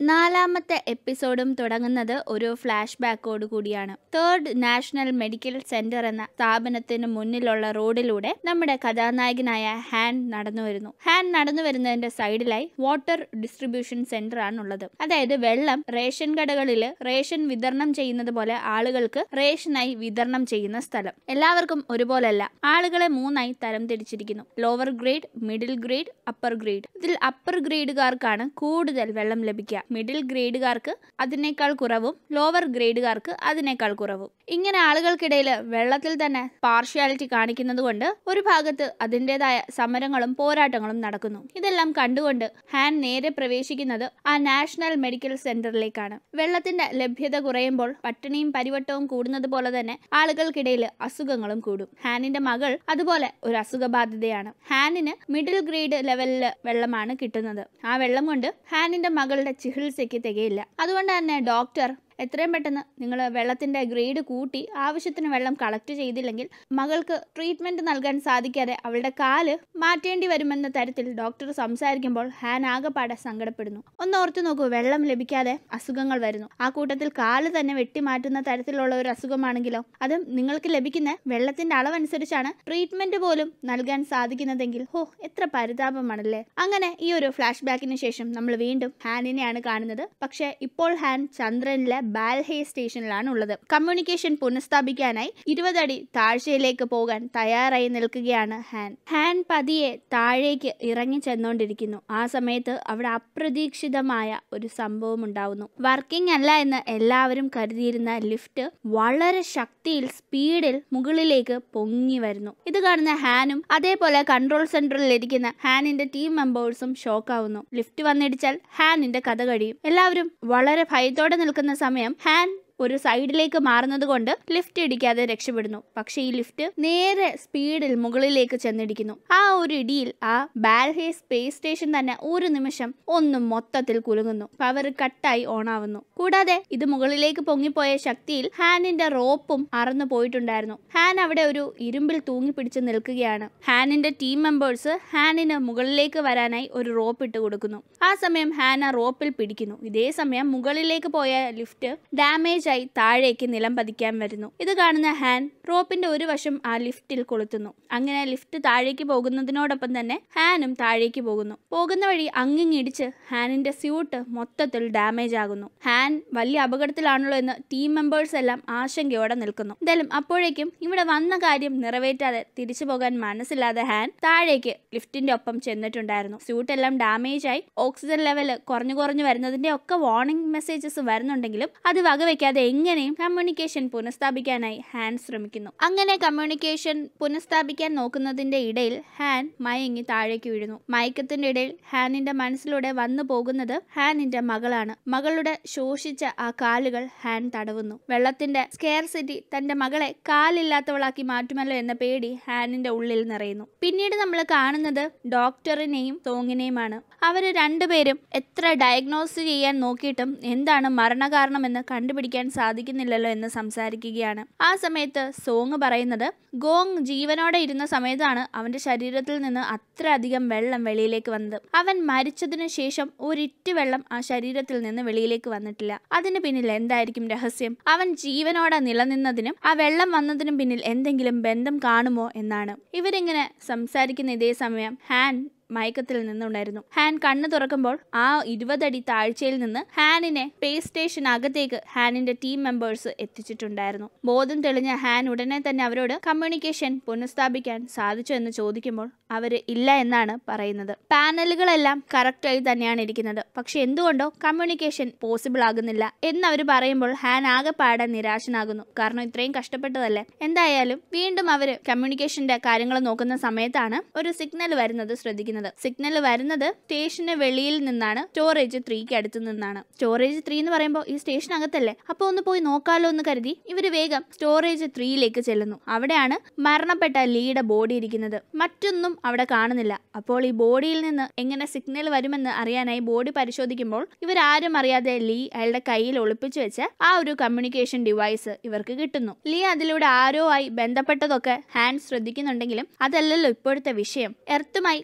നാലാമത്തെ എപ്പിസോഡും തുടങ്ങുന്നത് ഒരു ഫ്ലാഷ് ബാക്കോട് കൂടിയാണ് തേർഡ് നാഷണൽ മെഡിക്കൽ സെന്റർ എന്ന സ്ഥാപനത്തിന് മുന്നിലുള്ള റോഡിലൂടെ നമ്മുടെ കഥാനായകനായ ഹാൻ നടന്നു വരുന്നു ഹാൻ നടന്നു വരുന്നതിന്റെ സൈഡിലായി വാട്ടർ ഡിസ്ട്രിബ്യൂഷൻ സെന്റർ ആണുള്ളത് അതായത് വെള്ളം റേഷൻ കടകളിൽ റേഷൻ വിതരണം ചെയ്യുന്നത് പോലെ ആളുകൾക്ക് റേഷനായി വിതരണം ചെയ്യുന്ന സ്ഥലം എല്ലാവർക്കും ഒരുപോലല്ല ആളുകളെ മൂന്നായി തരം തിരിച്ചിരിക്കുന്നു lower grade middle grade upper grade ഇതിൽ അപ്പർ ഗ്രേഡുകാർക്കാണ് കൂടുതൽ വെള്ളം ലഭിക്കുക മിഡിൽ ഗ്രേഡുകാർക്ക് അതിനേക്കാൾ കുറവും ലോവർ ഗ്രേഡുകാർക്ക് അതിനേക്കാൾ കുറവും ഇങ്ങനെ ആളുകൾക്കിടയിൽ വെള്ളത്തിൽ തന്നെ പാർഷ്യാലിറ്റി കാണിക്കുന്നത് കൊണ്ട് ഒരു ഭാഗത്ത് അതിൻ്റെതായ സമരങ്ങളും പോരാട്ടങ്ങളും നടക്കുന്നു ഇതെല്ലാം കണ്ടുകൊണ്ട് ഹാൻ നേരെ പ്രവേശിക്കുന്നത് ആ നാഷണൽ മെഡിക്കൽ സെന്ററിലേക്കാണ് വെള്ളത്തിന്റെ ലഭ്യത കുറയുമ്പോൾ പട്ടിണിയും പരിവട്ടവും കൂടുന്നത് പോലെ തന്നെ ആളുകൾക്കിടയിൽ അസുഖങ്ങളും കൂടും ഹാനിന്റെ മകൾ അതുപോലെ ഒരു അസുഖബാധിതയാണ് ഹാനിന് മിഡിൽ ഗ്രേഡ് ലെവലിൽ വെള്ളമാണ് കിട്ടുന്നത് ആ വെള്ളം കൊണ്ട് ഹാനിന്റെ മകളുടെ ചികിത്സയ്ക്ക് തികയില്ല അതുകൊണ്ട് തന്നെ ഡോക്ടർ എത്രയും പെട്ടെന്ന് നിങ്ങൾ വെള്ളത്തിന്റെ ഗ്രേഡ് കൂട്ടി ആവശ്യത്തിന് വെള്ളം കളക്ട് ചെയ്തില്ലെങ്കിൽ മകൾക്ക് ട്രീറ്റ്മെന്റ് നൽകാൻ സാധിക്കാതെ അവളുടെ കാല് മാറ്റേണ്ടി വരുമെന്ന തരത്തിൽ ഡോക്ടർ സംസാരിക്കുമ്പോൾ ഹാൻ ആകെപ്പാടെ സങ്കടപ്പെടുന്നു ഒന്ന് ഓർത്തു നോക്കൂ വെള്ളം ലഭിക്കാതെ അസുഖങ്ങൾ വരുന്നു ആ കൂട്ടത്തിൽ കാല് തന്നെ വെട്ടിമാറ്റുന്ന തരത്തിലുള്ള ഒരു അസുഖമാണെങ്കിലോ അതും നിങ്ങൾക്ക് ലഭിക്കുന്ന വെള്ളത്തിന്റെ അളവനുസരിച്ചാണ് ട്രീറ്റ്മെന്റ് പോലും നൽകാൻ സാധിക്കുന്നതെങ്കിൽ ഹോ എത്ര പരിതാപമാണല്ലേ അങ്ങനെ ഈ ഒരു ഫ്ലാഷ് ബാക്കിന് ശേഷം നമ്മൾ വീണ്ടും ഹാനിനെയാണ് കാണുന്നത് പക്ഷേ ഇപ്പോൾ ഹാൻ ചന്ദ്രനിലെ ബാൽഹേ സ്റ്റേഷനിലാണ് ഉള്ളത് കമ്മ്യൂണിക്കേഷൻ പുനഃസ്ഥാപിക്കാനായി ഇരുപതടി താഴ്ചയിലേക്ക് പോകാൻ തയ്യാറായി നിൽക്കുകയാണ് ഹാൻ ഹാൻ പതിയെ താഴേക്ക് ഇറങ്ങി ചെന്നുകൊണ്ടിരിക്കുന്നു ആ സമയത്ത് അവിടെ അപ്രതീക്ഷിതമായ ഒരു സംഭവം ഉണ്ടാവുന്നു വർക്കിംഗ് അല്ല എന്ന് എല്ലാവരും കരുതിയിരുന്ന ലിഫ്റ്റ് വളരെ ശക്തിയിൽ സ്പീഡിൽ മുകളിലേക്ക് പൊങ്ങി വരുന്നു ഇത് കാണുന്ന ഹാനും അതേപോലെ കൺട്രോൾ സെന്ററിൽ ഇരിക്കുന്ന ഹാനിന്റെ ടീം മെമ്പേഴ്സും ഷോക്കാവുന്നു ലിഫ്റ്റ് വന്നിടിച്ചാൽ ഹാനിന്റെ കഥ കഴിയും എല്ലാവരും വളരെ ഭയത്തോടെ നിൽക്കുന്ന സമയം ഹാൻ ഒരു സൈഡിലേക്ക് മാറുന്നത് കൊണ്ട് ലിഫ്റ്റ് ഇടിക്കാതെ രക്ഷപ്പെടുന്നു പക്ഷേ ഈ ലിഫ്റ്റ് നേരെ സ്പീഡിൽ മുകളിലേക്ക് ചെന്നിടിക്കുന്നു ആ ഒരു ഇടിയിൽ ആ ബാൽഹേ സ്പേസ് സ്റ്റേഷൻ തന്നെ ഒരു നിമിഷം ഒന്നും മൊത്തത്തിൽ കുലുങ്ങുന്നു പവർ കട്ടായി ഓണാവുന്നു കൂടാതെ ഇത് മുകളിലേക്ക് പൊങ്ങിപ്പോയ ശക്തിയിൽ ഹാനിന്റെ റോപ്പും അറന്നു പോയിട്ടുണ്ടായിരുന്നു ഹാൻ അവിടെ ഒരു ഇരുമ്പിൽ തൂങ്ങി പിടിച്ച് നിൽക്കുകയാണ് ഹാനിന്റെ ടീം മെമ്പേഴ്സ് ഹാനിന് മുകളിലേക്ക് വരാനായി ഒരു റോപ്പ് ഇട്ട് കൊടുക്കുന്നു ആ സമയം ഹാൻ ആ റോപ്പിൽ പിടിക്കുന്നു ഇതേ സമയം മുകളിലേക്ക് പോയ ലിഫ്റ്റ് ഡാമേജ് ആയി താഴേക്ക് നിലം പതിക്കാൻ വരുന്നു ഇത് കാണുന്ന ഹാൻ റോപ്പിന്റെ ഒരു വശം ആ ലിഫ്റ്റിൽ കൊളുത്തുന്നു അങ്ങനെ ലിഫ്റ്റ് താഴേക്ക് പോകുന്നതിനോടൊപ്പം തന്നെ ഹാനും താഴേക്ക് പോകുന്നു പോകുന്ന വഴി അങ്ങിങ്ങിടിച്ച് ഹാനിന്റെ സ്യൂട്ട് മൊത്തത്തിൽ ഡാമേജ് ആകുന്നു ഹാൻ വലിയ അപകടത്തിലാണല്ലോ എന്ന് ടീം മെമ്പേഴ്സ് എല്ലാം ആശങ്കയോടെ നിൽക്കുന്നു എന്തായാലും അപ്പോഴേക്കും ഇവിടെ വന്ന കാര്യം നിറവേറ്റാതെ തിരിച്ചു പോകാൻ മനസ്സില്ലാതെ ഹാൻ താഴേക്ക് ലിഫ്റ്റിന്റെ ഒപ്പം ചെന്നിട്ടുണ്ടായിരുന്നു സ്യൂട്ട് എല്ലാം ഡാമേജ് ആയി ഓക്സിജൻ ലെവൽ കുറഞ്ഞു കുറഞ്ഞു വരുന്നതിന്റെ ഒക്കെ വാർണിംഗ് മെസ്സേജസ് വരുന്നുണ്ടെങ്കിലും അത് വകവെക്കാതെ എങ്ങനെയും കമ്മ്യൂണിക്കേഷൻ പുനഃസ്ഥാപിക്കാനായി ഹാൻ ശ്രമിക്കുന്നു അങ്ങനെ കമ്മ്യൂണിക്കേഷൻ പുനഃസ്ഥാപിക്കാൻ നോക്കുന്നതിന്റെ ഇടയിൽ ഹാൻ മയങ്ങി താഴേക്ക് വീഴുന്നു മയക്കത്തിന്റെ ഇടയിൽ ഹാനിന്റെ മനസ്സിലൂടെ വന്നു പോകുന്നത് ഹാനിന്റെ മകളാണ് മകളുടെ ശോഷിച്ച ആ കാലുകൾ ഹാൻ തടവുന്നു വെള്ളത്തിന്റെ സ്കെയർ സിറ്റി തന്റെ മകളെ കാലില്ലാത്തവളാക്കി മാറ്റുമല്ലോ എന്ന പേടി ഹാനിന്റെ ഉള്ളിൽ നിറയുന്നു പിന്നീട് നമ്മൾ കാണുന്നത് ഡോക്ടറിനെയും തോങ്ങിനെയുമാണ് അവര് രണ്ടുപേരും എത്ര ഡയഗ്നോസ് ചെയ്യാൻ നോക്കിയിട്ടും എന്താണ് മരണകാരണമെന്ന് കണ്ടുപിടിക്കാൻ സാധിക്കുന്നില്ലല്ലോ എന്ന് സംസാരിക്കുകയാണ് ആ സമയത്ത് സോങ് പറയുന്നത് ഗോങ് ജീവനോടെ ഇരുന്ന സമയത്താണ് അവന്റെ ശരീരത്തിൽ നിന്ന് അത്ര അധികം വെള്ളം വെളിയിലേക്ക് വന്നത് അവൻ മരിച്ചതിനു ശേഷം ഒരിറ്റ് വെള്ളം ആ ശരീരത്തിൽ നിന്ന് വെളിയിലേക്ക് വന്നിട്ടില്ല അതിന് പിന്നിൽ എന്തായിരിക്കും രഹസ്യം അവൻ ജീവനോടെ നിലനിന്നതിനും ആ വെള്ളം വന്നതിനും പിന്നിൽ എന്തെങ്കിലും ബന്ധം കാണുമോ എന്നാണ് ഇവരിങ്ങനെ സംസാരിക്കുന്ന ഇതേ സമയം ഹാൻ മയക്കത്തിൽ നിന്നുണ്ടായിരുന്നു ഹാൻ കണ്ണു തുറക്കുമ്പോൾ ആ ഇരുപതടി താഴ്ചയിൽ നിന്ന് ഹാനിനെ സ്പേസ് സ്റ്റേഷൻ അകത്തേക്ക് ഹാനിന്റെ ടീം മെമ്പേഴ്സ് എത്തിച്ചിട്ടുണ്ടായിരുന്നു ബോധം തെളിഞ്ഞ ഹാൻ ഉടനെ തന്നെ അവരോട് കമ്മ്യൂണിക്കേഷൻ പുനഃസ്ഥാപിക്കാൻ സാധിച്ചു എന്ന് ചോദിക്കുമ്പോൾ അവര് ഇല്ല എന്നാണ് പറയുന്നത് പാനലുകളെല്ലാം കറക്റ്റായി തന്നെയാണ് ഇരിക്കുന്നത് പക്ഷെ എന്തുകൊണ്ടോ കമ്മ്യൂണിക്കേഷൻ പോസിബിൾ ആകുന്നില്ല എന്ന് അവർ പറയുമ്പോൾ ഹാൻ ആകെപ്പാടെ നിരാശനാകുന്നു കാരണം ഇത്രയും കഷ്ടപ്പെട്ടതല്ലേ എന്തായാലും വീണ്ടും അവര് കമ്മ്യൂണിക്കേഷന്റെ കാര്യങ്ങൾ നോക്കുന്ന സമയത്താണ് ഒരു സിഗ്നൽ വരുന്നത് ശ്രദ്ധിക്കുന്നത് സിഗ്നൽ വരുന്നത് സ്റ്റേഷന് വെളിയിൽ നിന്നാണ് സ്റ്റോറേജ് ത്രീക്ക് അടുത്ത് നിന്നാണ് സ്റ്റോറേജ് ത്രീ എന്ന് പറയുമ്പോൾ ഈ സ്റ്റേഷനകത്തല്ലേ അപ്പോൾ ഒന്ന് പോയി നോക്കാലോ എന്ന് കരുതി ഇവര് വേഗം സ്റ്റോറേജ് ത്രീയിലേക്ക് ചെല്ലുന്നു അവിടെയാണ് മരണപ്പെട്ട ലീയുടെ ബോഡി ഇരിക്കുന്നത് മറ്റൊന്നും അവിടെ കാണുന്നില്ല അപ്പോൾ ഈ ബോഡിയിൽ നിന്ന് എങ്ങനെ സിഗ്നൽ വരുമെന്ന് അറിയാനായി ബോഡി പരിശോധിക്കുമ്പോൾ ഇവരാരും അറിയാതെ ലീ അയാളുടെ കയ്യിൽ ഒളിപ്പിച്ചു വെച്ച ആ ഒരു കമ്മ്യൂണിക്കേഷൻ ഡിവൈസ് ഇവർക്ക് കിട്ടുന്നു ലീ അതിലൂടെ ആരോ ആയി ബന്ധപ്പെട്ടതൊക്കെ ഹാൻഡ് ശ്രദ്ധിക്കുന്നുണ്ടെങ്കിലും അതല്ലല്ലോ ഇപ്പോഴത്തെ വിഷയം എർത്തുമായി കമ്മ്യൂണിക്കേഷൻ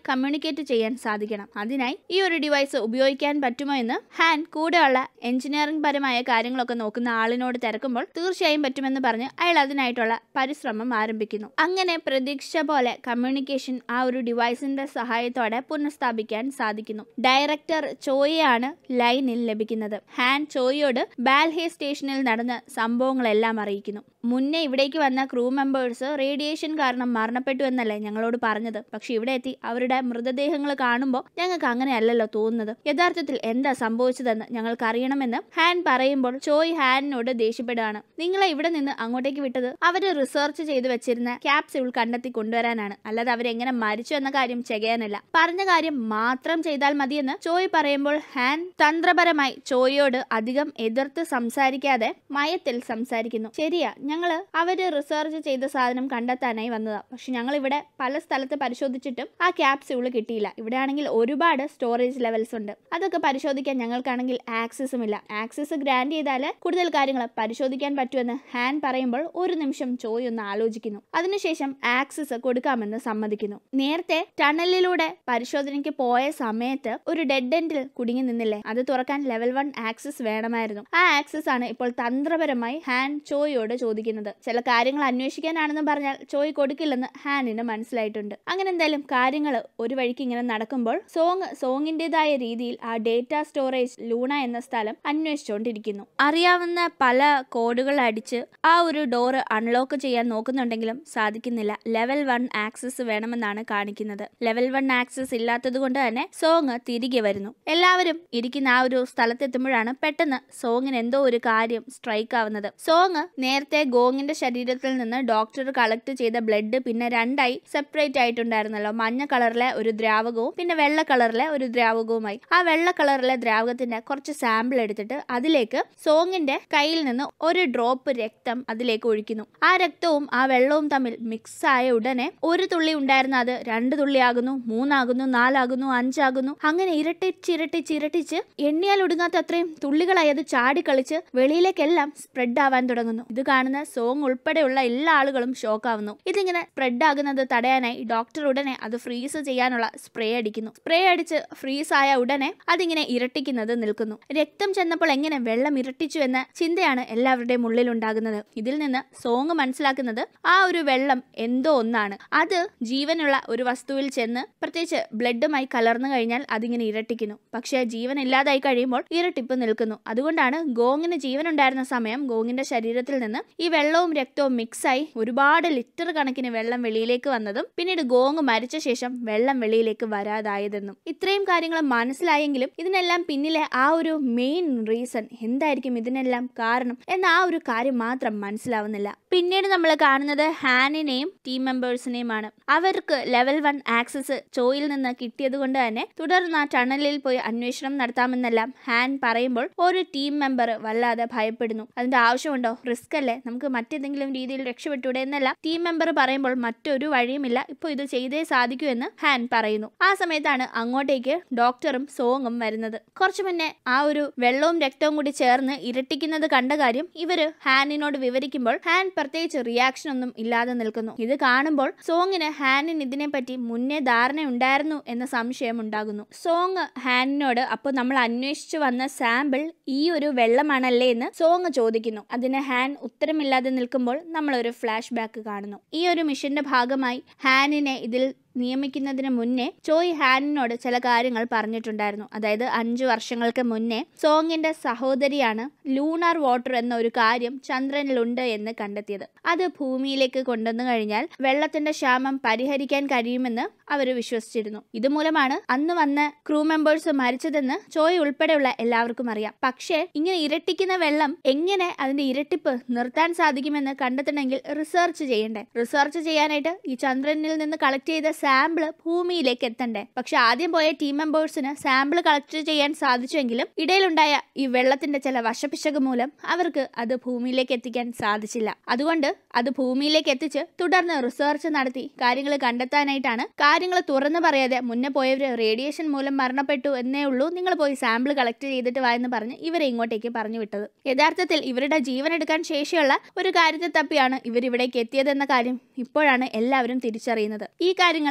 റെപ്ലിക്കേറ്റ് ചെയ്യാൻ സാധിക്കണം അതിനായി ഈ ഒരു ഡിവൈസ് ഉപയോഗിക്കാൻ പറ്റുമോ എന്ന് ഹാൻ കൂടെയുള്ള എഞ്ചിനീയറിംഗ് പരമായ കാര്യങ്ങളൊക്കെ നോക്കുന്ന ആളിനോട് തിരക്കുമ്പോൾ തീർച്ചയായും പറ്റുമെന്ന് പറഞ്ഞ് അയാൾ അതിനായിട്ടുള്ള പരിശ്രമം ആരംഭിക്കുന്നു അങ്ങനെ പ്രതീക്ഷിച്ച പോലെ കമ്മ്യൂണിക്കേഷൻ ആ ഒരു ഡിവൈസിന്റെ സഹായത്തോടെ പുനഃസ്ഥാപിക്കാൻ സാധിക്കുന്നു ഡയറക്ടർ ചോയെയാണ് ലൈനിൽ ലഭിക്കുന്നത് ഹാൻ ചോയോട് ബാൽഹേ സ്റ്റേഷനിൽ നടന്ന സംഭവങ്ങളെല്ലാം അറിയിക്കുന്നു മുന്നേ ഇവിടേക്ക് വന്ന ക്രൂ മെമ്പേഴ്സ് റേഡിയേഷൻ കാരണം മരണപ്പെട്ടു എന്നല്ലേ ഞങ്ങളോട് പറഞ്ഞത് പക്ഷെ ഇവിടെ എത്തി അവരുടെ മൃതദേഹങ്ങൾ കാണുമ്പോൾ ഞങ്ങൾക്ക് അങ്ങനെയല്ലല്ലോ തോന്നുന്നത് യഥാർത്ഥത്തിൽ എന്താ സംഭവിച്ചതെന്ന് ഞങ്ങൾക്ക് അറിയണമെന്ന് ഹാൻ പറയുമ്പോൾ ചോയ് ഹാനിനോട് ദേഷ്യപ്പെടുകയാണ് നിങ്ങളെ ഇവിടെ നിന്ന് അങ്ങോട്ടേക്ക് വിട്ടത് അവര് റിസർച്ച് ചെയ്ത് വെച്ചിരുന്ന ക്യാപ്സ്യൂൾ കണ്ടെത്തി കൊണ്ടുവരാനാണ് അല്ലാതെ അവരെങ്ങനെ മരിച്ചു എന്ന കാര്യം ചെയ്യാനല്ല പറഞ്ഞ കാര്യം മാത്രം ചെയ്താൽ മതിയെന്ന് ചോയ് പറയുമ്പോൾ ഹാൻ തന്ത്രപരമായി ചോയോട് അധികം എതിർത്ത് സംസാരിക്കാതെ മയത്തിൽ സംസാരിക്കുന്നു ശരിയാ ഞങ്ങള് അവര് റിസർച്ച് ചെയ്ത സാധനം കണ്ടെത്താനായി വന്നതാ പക്ഷെ ഞങ്ങൾ ഇവിടെ പല സ്ഥലത്ത് പരിശോധിച്ചിട്ടും ആ ക്യാപ്സ്യൂള് കിട്ടിയില്ല ഇവിടെ ആണെങ്കിൽ ഒരുപാട് സ്റ്റോറേജ് ലെവൽസ് ഉണ്ട് അതൊക്കെ പരിശോധിക്കാൻ ഞങ്ങൾക്കാണെങ്കിൽ ആക്സസും ഇല്ല ആക്സസ് ഗ്രാൻഡ് ചെയ്താല് കൂടുതൽ കാര്യങ്ങൾ പരിശോധിക്കാൻ പറ്റുമെന്ന് ഹാൻ പറയുമ്പോൾ ഒരു നിമിഷം ചോയ് ഒന്ന് ആലോചിക്കുന്നു അതിനുശേഷം ആക്സസ് കൊടുക്കാമെന്ന് സമ്മതിക്കുന്നു നേരത്തെ ടണലിലൂടെ പരിശോധനയ്ക്ക് പോയ സമയത്ത് ഒരു ഡെഡ് എൻഡിൽ കുടുങ്ങി നിന്നില്ലേ അത് തുറക്കാൻ ലെവൽ വൺ ആക്സസ് വേണമായിരുന്നു ആ ആക്സസ് ആണ് ഇപ്പോൾ തന്ത്രപരമായി ഹാൻ ചോയോട് ചോദിക്കുന്നത് ചില കാര്യങ്ങൾ അന്വേഷിക്കാനാണെന്ന് പറഞ്ഞാൽ ചോയ് കൊടുക്കില്ലെന്ന് ഹാനിന് മനസ്സിലായിട്ടുണ്ട് അങ്ങനെ എന്തായാലും കാര്യങ്ങൾ ഒരു വഴിക്ക് ഇങ്ങനെ നടക്കുമ്പോൾ സോങ് സോങ്ങിന്റേതായ രീതിയിൽ ആ ഡേറ്റ സ്റ്റോറേജ് ലൂണ എന്ന സ്ഥലം അന്വേഷിച്ചുകൊണ്ടിരിക്കുന്നു അറിയാവുന്ന പല കോഡുകൾ അടിച്ച് ആ ഒരു ഡോറ് അൺലോക്ക് ചെയ്യാൻ നോക്കുന്നുണ്ടെങ്കിലും സാധിക്കുന്നില്ല ലെവൽ വൺ ആക്സസ് വേണമെന്നാണ് കാണിക്കുന്നത് ലെവൽ വൺ ആക്സസ് ഇല്ലാത്തത് കൊണ്ട് തന്നെ സോങ് തിരികെ വരുന്നു എല്ലാവരും ഇരിക്കുന്ന ആ ഒരു സ്ഥലത്തെത്തുമ്പോഴാണ് പെട്ടെന്ന് സോങ്ങിന് എന്തോ ഒരു കാര്യം സ്ട്രൈക്ക് ആവുന്നത് സോങ് നേരത്തെ ഗോങ്ങിന്റെ ശരീരത്തിൽ നിന്ന് ഡോക്ടർ കളക്ട് ചെയ്ത ബ്ലഡ് പിന്നെ രണ്ടായി സെപ്പറേറ്റ് ആയിട്ടുണ്ടായിരുന്നല്ലോ മഞ്ഞ കളറിലെ ഒരു ദ്രാവകവും പിന്നെ വെള്ള കളറിലെ ഒരു ദ്രാവകവുമായി ആ വെള്ള കളറിലെ ദ്രാവകത്തിന്റെ കുറച്ച് സാമ്പിൾ എടുത്തിട്ട് അതിലേക്ക് സോങ്ങിന്റെ കയ്യിൽ നിന്ന് ഒരു ഡ്രോപ്പ് രക്തം അതിലേക്ക് ഒഴിക്കുന്നു ആ രക്തവും ആ വെള്ളവും തമ്മിൽ മിക്സ് ആയ ഉടനെ ഒരു തുള്ളി ഉണ്ടായിരുന്ന അത് രണ്ട് തുള്ളിയാകുന്നു മൂന്നാകുന്നു നാലാകുന്നു അഞ്ചാകുന്നു അങ്ങനെ ഇരട്ടിച്ച് ഇരട്ടിച്ച് ഇരട്ടിച്ച് എണ്ണിയാൽ ഒടുങ്ങാത്ത അത്രയും തുള്ളികളായി അത് ചാടിക്കളിച്ച് വെളിയിലേക്കെല്ലാം സ്പ്രെഡ് ആവാൻ തുടങ്ങുന്നു ഇത് കാണുന്ന സോങ് ഉൾപ്പെടെയുള്ള എല്ലാ ആളുകളും ഷോക്കാവുന്നു ഇതിങ്ങനെ സ്പ്രെഡ് ആകുന്നത് തടയാനായി ഡോക്ടർ ഉടനെ അത് ഫ്രീസ് ചെയ്യാനുള്ള സ്പ്രേ അടിക്കുന്നു സ്പ്രേ അടിച്ച് ഫ്രീസ് ആയ ഉടനെ അതിങ്ങനെ ഇരട്ടിക്കുന്നത് നിൽക്കുന്നു രക്തം ചെന്നപ്പോൾ എങ്ങനെ വെള്ളം ഇരട്ടിച്ചു എന്ന ചിന്തയാണ് എല്ലാവരുടെയും ഉള്ളിൽ ഉണ്ടാകുന്നത് ഇതിൽ നിന്ന് സോങ് മനസ്സിലാക്കുന്നത് ആ ഒരു വെള്ളം എന്തോ ഒന്നാണ് അത് ജീവനുള്ള ഒരു വസ്തുവിൽ ചെന്ന് പ്രത്യേകിച്ച് ബ്ലഡുമായി കലർന്നു കഴിഞ്ഞാൽ അതിങ്ങനെ ഇരട്ടിക്കുന്നു പക്ഷേ ജീവൻ ഇല്ലാതായി കഴിയുമ്പോൾ ഇരട്ടിപ്പ് നിൽക്കുന്നു അതുകൊണ്ടാണ് ഗോങ്ങിന് ജീവൻ ഉണ്ടായിരുന്ന സമയം ഗോങ്ങിന്റെ ശരീരത്തിൽ നിന്ന് ഈ വെള്ളവും രക്തവും മിക്സായി ഒരുപാട് ലിറ്റർ കണക്കിന് വെള്ളം വെളിയിലേക്ക് വന്നതും പിന്നീട് ഗോങ് മരിച്ച ശേഷം വെള്ളം വെളിയിലേക്ക് വരാതായതെന്നും ഇത്രയും കാര്യങ്ങൾ മനസ്സിലായെങ്കിലും ഇതിനെല്ലാം പിന്നിലെ ആ ഒരു മെയിൻ റീസൺ എന്തായിരിക്കും ഇതിനെല്ലാം കാരണം എന്ന ആ ഒരു കാര്യം മാത്രം മനസ്സിലാവുന്നില്ല പിന്നീട് നമ്മൾ കാണുന്നത് ഹാനിനെയും ടീം മെമ്പേഴ്സിനെയുമാണ് അവർക്ക് ലെവൽ വൺ ആക്സസ് ചോയിൽ നിന്ന് കിട്ടിയത് കൊണ്ട് തന്നെ തുടർന്ന് ആ ടണലിൽ പോയി അന്വേഷണം നടത്താമെന്നെല്ലാം ഹാൻ പറയുമ്പോൾ ഒരു ടീം മെമ്പർ വല്ലാതെ ഭയപ്പെടുന്നു അതിന്റെ ആവശ്യമുണ്ടോ റിസ്ക് അല്ലേ നമുക്ക് മറ്റേതെങ്കിലും രീതിയിൽ രക്ഷപ്പെട്ടൂടെ എന്നല്ല ടീം മെമ്പർ പറയുമ്പോൾ മറ്റൊരു വഴിയുമില്ല ഇപ്പോൾ ഇത് ചെയ്തേ സാധിക്കൂ എന്ന് ഹാൻ പറയുന്നു ആ സമയത്താണ് അങ്ങോട്ടേക്ക് ഡോക്ടറും സോങ്ങും വരുന്നത് കുറച്ചു മുന്നേ ആ ഒരു വെള്ളവും രക്തവും കൂടി ചേർന്ന് ഇരട്ടിക്കുന്നത് കണ്ട കാര്യം ഇവര് ഹാനിനോട് വിവരിക്കുമ്പോൾ ഹാൻ പ്രത്യേകിച്ച് റിയാക്ഷൻ ഒന്നും ഇല്ലാതെ നിൽക്കുന്നു ഇത് കാണുമ്പോൾ സോങ്ങിന് ഹാനിന് ഇതിനെപ്പറ്റി മുന്നേ ധാരണ ഉണ്ടായിരുന്നു എന്ന സംശയം ഉണ്ടാകുന്നു സോങ് ഹാനിനോട് അപ്പോൾ നമ്മൾ അന്വേഷിച്ചു വന്ന സാമ്പിൾ ഈ ഒരു വെള്ളമാണല്ലേ എന്ന് സോങ് ചോദിക്കുന്നു അതിന് ഹാൻ ഉത്തരമില്ലാതെ നിൽക്കുമ്പോൾ നമ്മൾ ഒരു ഫ്ലാഷ് ബാക്ക് കാണുന്നു ഈ ഒരു മിഷന്റെ ഭാഗമായി ഹാനിനെ ഇതിൽ നിയമിക്കുന്നതിന് മുന്നേ ചോയ് ഹാനിനോട് ചില കാര്യങ്ങൾ പറഞ്ഞിട്ടുണ്ടായിരുന്നു അതായത് അഞ്ചു വർഷങ്ങൾക്ക് മുന്നേ സോങ്ങിന്റെ സഹോദരിയാണ് ലൂണാർ വാട്ടർ എന്ന ഒരു കാര്യം ചന്ദ്രനിലുണ്ട് എന്ന് കണ്ടെത്തിയത് അത് ഭൂമിയിലേക്ക് കൊണ്ടുവന്നു കഴിഞ്ഞാൽ വെള്ളത്തിന്റെ ക്ഷാമം പരിഹരിക്കാൻ കഴിയുമെന്ന് അവർ വിശ്വസിച്ചിരുന്നു ഇതുമൂലമാണ് അന്ന് വന്ന ക്രൂ മെമ്പേഴ്സ് മരിച്ചതെന്ന് ചോയ് ഉൾപ്പെടെയുള്ള എല്ലാവർക്കും അറിയാം പക്ഷേ ഇങ്ങനെ ഇരട്ടിക്കുന്ന വെള്ളം എങ്ങനെ അതിന്റെ ഇരട്ടിപ്പ് നിർത്താൻ സാധിക്കുമെന്ന് കണ്ടെത്തണമെങ്കിൽ റിസർച്ച് ചെയ്യണ്ടേ റിസർച്ച് ചെയ്യാനായിട്ട് ഈ ചന്ദ്രനിൽ നിന്ന് കളക്ട് ചെയ്ത സാമ്പിള് ഭൂമിയിലേക്ക് എത്തണ്ടേ പക്ഷെ ആദ്യം പോയ ടീം മെമ്പേഴ്സിന് സാമ്പിൾ കളക്ട് ചെയ്യാൻ സാധിച്ചുവെങ്കിലും ഇടയിലുണ്ടായ ഈ വെള്ളത്തിന്റെ ചില വശപിശക് മൂലം അവർക്ക് അത് ഭൂമിയിലേക്ക് എത്തിക്കാൻ സാധിച്ചില്ല അതുകൊണ്ട് അത് ഭൂമിയിലേക്ക് എത്തിച്ച് തുടർന്ന് റിസർച്ച് നടത്തി കാര്യങ്ങൾ കണ്ടെത്താനായിട്ടാണ് കാര്യങ്ങൾ തുറന്നു പറയാതെ മുന്നേ പോയവര് റേഡിയേഷൻ മൂലം മരണപ്പെട്ടു എന്നേ ഉള്ളൂ നിങ്ങൾ പോയി സാമ്പിൾ കളക്ട് ചെയ്തിട്ട് വാ എന്ന് പറഞ്ഞ് ഇവരെ ഇങ്ങോട്ടേക്ക് പറഞ്ഞു വിട്ടത് യഥാർത്ഥത്തിൽ ഇവരുടെ ജീവൻ എടുക്കാൻ ശേഷിയുള്ള ഒരു കാര്യത്തെ തപ്പിയാണ് ഇവർ ഇവിടേക്ക് എത്തിയതെന്ന കാര്യം ഇപ്പോഴാണ് എല്ലാവരും തിരിച്ചറിയുന്നത് ഈ കാര്യങ്ങൾ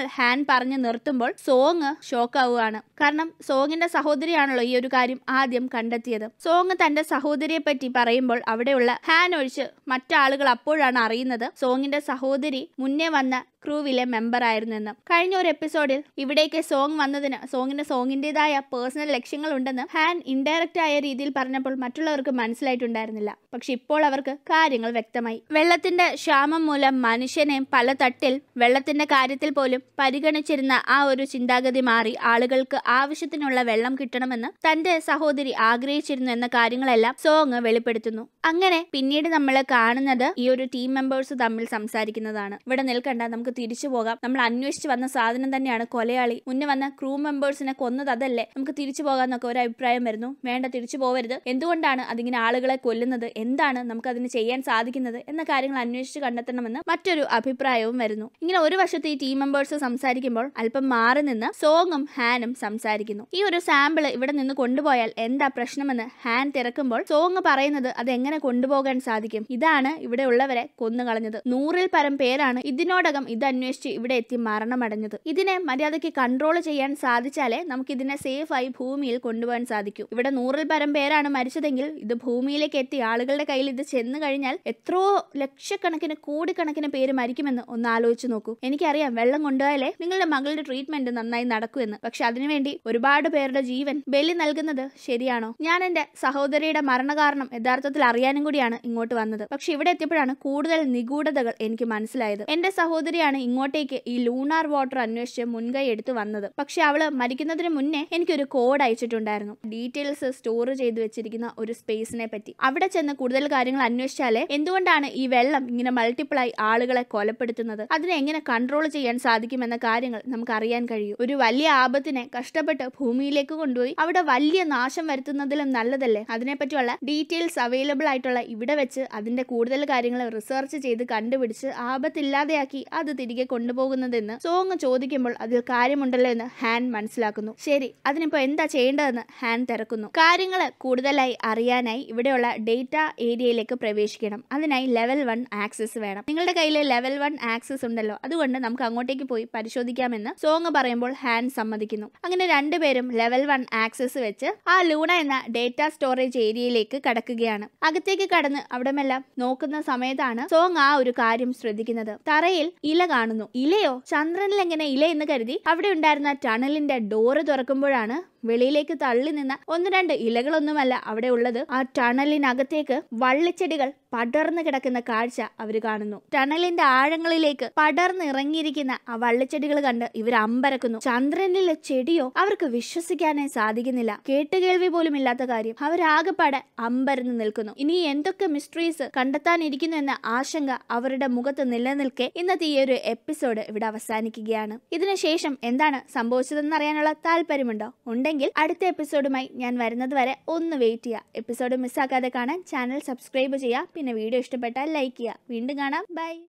ഹാൻ പറഞ്ഞു നിർത്തുമ്പോൾ സോങ് ഷോക്കാവുകയാണ് കാരണം സോങ്ങിന്റെ സഹോദരിയാണല്ലോ ഈ ഒരു കാര്യം ആദ്യം കണ്ടെത്തിയത് സോങ് തന്റെ സഹോദരിയെ പറ്റി പറയുമ്പോൾ അവിടെയുള്ള ഹാൻ ഒഴിച്ച് മറ്റാളുകൾ അപ്പോഴാണ് അറിയുന്നത് സോങ്ങിന്റെ സഹോദരി മുന്നേ വന്ന ക്രൂവിലെ മെമ്പർ ആയിരുന്നു എന്ന് കഴിഞ്ഞ ഒരു എപ്പിസോഡിൽ ഇവിടേക്ക് സോങ് വന്നതിന് സോങ്ങിന് സോങ്ങിന്റേതായ പേഴ്സണൽ ലക്ഷ്യങ്ങളുണ്ടെന്ന് ഹാൻ ഇൻഡയറക്റ്റ് ആയ രീതിയിൽ പറഞ്ഞപ്പോൾ മറ്റുള്ളവർക്ക് മനസ്സിലായിട്ടുണ്ടായിരുന്നില്ല പക്ഷെ ഇപ്പോൾ അവർക്ക് കാര്യങ്ങൾ വ്യക്തമായി വെള്ളത്തിന്റെ ക്ഷാമം മൂലം മനുഷ്യനെ പല തട്ടിൽ വെള്ളത്തിന്റെ കാര്യത്തിൽ പോലും പരിഗണിച്ചിരുന്ന ആ ഒരു ചിന്താഗതി മാറി ആളുകൾക്ക് ആവശ്യത്തിനുള്ള വെള്ളം കിട്ടണമെന്ന് തന്റെ സഹോദരി ആഗ്രഹിച്ചിരുന്നു എന്ന കാര്യങ്ങളെല്ലാം സോങ് വെളിപ്പെടുത്തുന്നു അങ്ങനെ പിന്നീട് നമ്മൾ കാണുന്നത് ഈ ഒരു ടീം മെമ്പേഴ്സ് തമ്മിൽ സംസാരിക്കുന്നതാണ് ഇവിടെ നിൽക്കണ്ട നമുക്ക് തിരിച്ചു പോകാം നമ്മൾ അന്വേഷിച്ച് വന്ന സാധനം തന്നെയാണ് കൊലയാളി മുന്നേ വന്ന ക്രൂ മെമ്പേഴ്സിനെ കൊന്നത് അതല്ലേ നമുക്ക് തിരിച്ചു പോകാന്നൊക്കെ ഒരു അഭിപ്രായം വരുന്നു വേണ്ട തിരിച്ചു പോവരുത് എന്തുകൊണ്ടാണ് അതിങ്ങനെ ആളുകളെ കൊല്ലുന്നത് എന്താണ് നമുക്ക് അതിന് ചെയ്യാൻ സാധിക്കുന്നത് എന്ന കാര്യങ്ങൾ അന്വേഷിച്ച് കണ്ടെത്തണമെന്ന് മറ്റൊരു അഭിപ്രായവും വരുന്നു ഇങ്ങനെ ഒരു വശത്ത് ഈ ടീം മെമ്പേഴ്സ് സംസാരിക്കുമ്പോൾ അല്പം മാറി നിന്ന് സോങ്ങും ഹാനും സംസാരിക്കുന്നു ഈ ഒരു സാമ്പിള് ഇവിടെ നിന്ന് കൊണ്ടുപോയാൽ എന്താ പ്രശ്നമെന്ന് ഹാൻ തിരക്കുമ്പോൾ സോങ് പറയുന്നത് അത് എങ്ങനെ കൊണ്ടുപോകാൻ സാധിക്കും ഇതാണ് ഇവിടെ ഉള്ളവരെ കൊന്നുകളഞ്ഞത് നൂറിൽ പരം പേരാണ് ഇതിനോടകം ഇത് അന്വേഷിച്ച് ഇവിടെ എത്തി മരണമടഞ്ഞത് ഇതിനെ മര്യാദയ്ക്ക് കൺട്രോൾ ചെയ്യാൻ സാധിച്ചാലേ നമുക്ക് ഇതിനെ സേഫ് ആയി ഭൂമിയിൽ കൊണ്ടുപോകാൻ സാധിക്കൂ ഇവിടെ നൂറിൽ പരം പേരാണ് മരിച്ചതെങ്കിൽ ഇത് ഭൂമിയിലേക്ക് എത്തി ആളുകളുടെ കയ്യിൽ ഇത് ചെന്ന് കഴിഞ്ഞാൽ എത്രയോ ലക്ഷക്കണക്കിന് കോടിക്കണക്കിന് പേര് മരിക്കുമെന്ന് ഒന്ന് ആലോചിച്ച് നോക്കൂ എനിക്കറിയാം വെള്ളം കൊണ്ടുപോയാലേ നിങ്ങളുടെ മകളുടെ ട്രീറ്റ്മെന്റ് നന്നായി നടക്കുമെന്ന് പക്ഷെ അതിനുവേണ്ടി ഒരുപാട് പേരുടെ ജീവൻ ബലി നൽകുന്നത് ശരിയാണോ ഞാൻ എന്റെ സഹോദരിയുടെ മരണകാരണം യഥാർത്ഥത്തിൽ അറിയാനും കൂടിയാണ് ഇങ്ങോട്ട് വന്നത് പക്ഷെ ഇവിടെ എത്തിയപ്പോഴാണ് കൂടുതൽ നിഗൂഢതകൾ എനിക്ക് മനസ്സിലായത് എന്റെ സഹോദരിയാണ് ഇങ്ങോട്ടേക്ക് ഈ ലൂണാർ വാട്ടർ അന്വേഷിച്ച് മുൻകൈ എടുത്ത് വന്നത് പക്ഷെ അവള് മരിക്കുന്നതിന് മുന്നേ എനിക്കൊരു കോഡ് അയച്ചിട്ടുണ്ടായിരുന്നു ഡീറ്റെയിൽസ് സ്റ്റോർ ചെയ്ത് വെച്ചിരിക്കുന്ന ഒരു സ്പേസിനെ പറ്റി അവിടെ ചെന്ന് കൂടുതൽ കാര്യങ്ങൾ അന്വേഷിച്ചാലേ എന്തുകൊണ്ടാണ് ഈ വെള്ളം ഇങ്ങനെ മൾട്ടിപ്പിൾ ആയി ആളുകളെ കൊലപ്പെടുത്തുന്നത് അതിനെ എങ്ങനെ കൺട്രോൾ ചെയ്യാൻ സാധിക്കുമെന്ന കാര്യങ്ങൾ നമുക്ക് അറിയാൻ കഴിയും ഒരു വലിയ ആപത്തിനെ കഷ്ടപ്പെട്ട് ഭൂമിയിലേക്ക് കൊണ്ടുപോയി അവിടെ വലിയ നാശം വരുത്തുന്നതിലും നല്ലതല്ലേ അതിനെപ്പറ്റിയുള്ള ഡീറ്റെയിൽസ് അവൈലബിൾ ആയിട്ടുള്ള ഇവിടെ വെച്ച് അതിന്റെ കൂടുതൽ കാര്യങ്ങൾ റിസർച്ച് ചെയ്ത് കണ്ടുപിടിച്ച് ആപത്തില്ലാതെയാക്കി അത് തിരികെ കൊണ്ടുപോകുന്നതെന്ന് സോങ് ചോദിക്കുമ്പോൾ അതിൽ കാര്യമുണ്ടല്ലോ എന്ന് ഹാൻ മനസ്സിലാക്കുന്നു ശരി അതിനിപ്പോ എന്താ ചെയ്യേണ്ടതെന്ന് ഹാൻ തിരക്കുന്നു കാര്യങ്ങൾ കൂടുതലായി അറിയാനായി ഇവിടെയുള്ള ഡേറ്റ ഏരിയയിലേക്ക് പ്രവേശിക്കണം അതിനായി ലെവൽ വൺ ആക്സസ് വേണം നിങ്ങളുടെ കയ്യിൽ ലെവൽ വൺ ആക്സസ് ഉണ്ടല്ലോ അതുകൊണ്ട് നമുക്ക് അങ്ങോട്ടേക്ക് പോയി പരിശോധിക്കാമെന്ന് സോങ് പറയുമ്പോൾ ഹാൻ സമ്മതിക്കുന്നു അങ്ങനെ രണ്ടുപേരും ലെവൽ വൺ ആക്സസ് വെച്ച് ആ ലൂണ എന്ന ഡേറ്റ സ്റ്റോറേജ് ഏരിയയിലേക്ക് കടക്കുകയാണ് അകത്തേക്ക് കടന്ന് അവിടെമെല്ലാം നോക്കുന്ന സമയത്താണ് സോങ് ആ ഒരു കാര്യം ശ്രദ്ധിക്കുന്നത് തറയിൽ ഇല കാണുന്നു ഇലയോ ചന്ദ്രനിൽ എങ്ങനെ ഇല എന്ന് കരുതി അവിടെ ഉണ്ടായിരുന്ന ടണലിന്റെ ഡോറ് തുറക്കുമ്പോഴാണ് വെളിയിലേക്ക് തള്ളി നിന്ന ഒന്ന് രണ്ട് ഇലകളൊന്നുമല്ല അവിടെ ഉള്ളത് ആ ടണലിനകത്തേക്ക് വള്ളിച്ചെടികൾ പടർന്നു കിടക്കുന്ന കാഴ്ച അവർ കാണുന്നു ടണലിന്റെ ആഴങ്ങളിലേക്ക് പടർന്നിറങ്ങിയിരിക്കുന്ന ആ വള്ളിച്ചെടികൾ കണ്ട് ഇവർ അമ്പരക്കുന്നു ചന്ദ്രനിലെ ചെടിയോ അവർക്ക് വിശ്വസിക്കാനേ സാധിക്കുന്നില്ല കേട്ടുകേൾവി പോലും ഇല്ലാത്ത കാര്യം അവരാകെപ്പാടെ അമ്പരന്ന് നിൽക്കുന്നു ഇനി എന്തൊക്കെ മിസ്റ്ററീസ് കണ്ടെത്താനിരിക്കുന്നു എന്ന ആശങ്ക അവരുടെ മുഖത്ത് നിലനിൽക്കെ ഇന്നത്തെ ഈ ഒരു എപ്പിസോഡ് ഇവിടെ അവസാനിക്കുകയാണ് ഇതിനുശേഷം എന്താണ് സംഭവിച്ചതെന്ന് അറിയാനുള്ള താല്പര്യമുണ്ടോ ഉണ്ടെങ്കിൽ അടുത്ത എപ്പിസോഡുമായി ഞാൻ വരുന്നത് വരെ ഒന്ന് വെയിറ്റ് ചെയ്യുക എപ്പിസോഡ് മിസ്സാക്കാതെ കാണാൻ ചാനൽ സബ്സ്ക്രൈബ് ചെയ്യുക പിന്നെ വീഡിയോ ഇഷ്ടപ്പെട്ടാൽ ലൈക്ക് ചെയ്യുക വീണ്ടും കാണാം ബൈ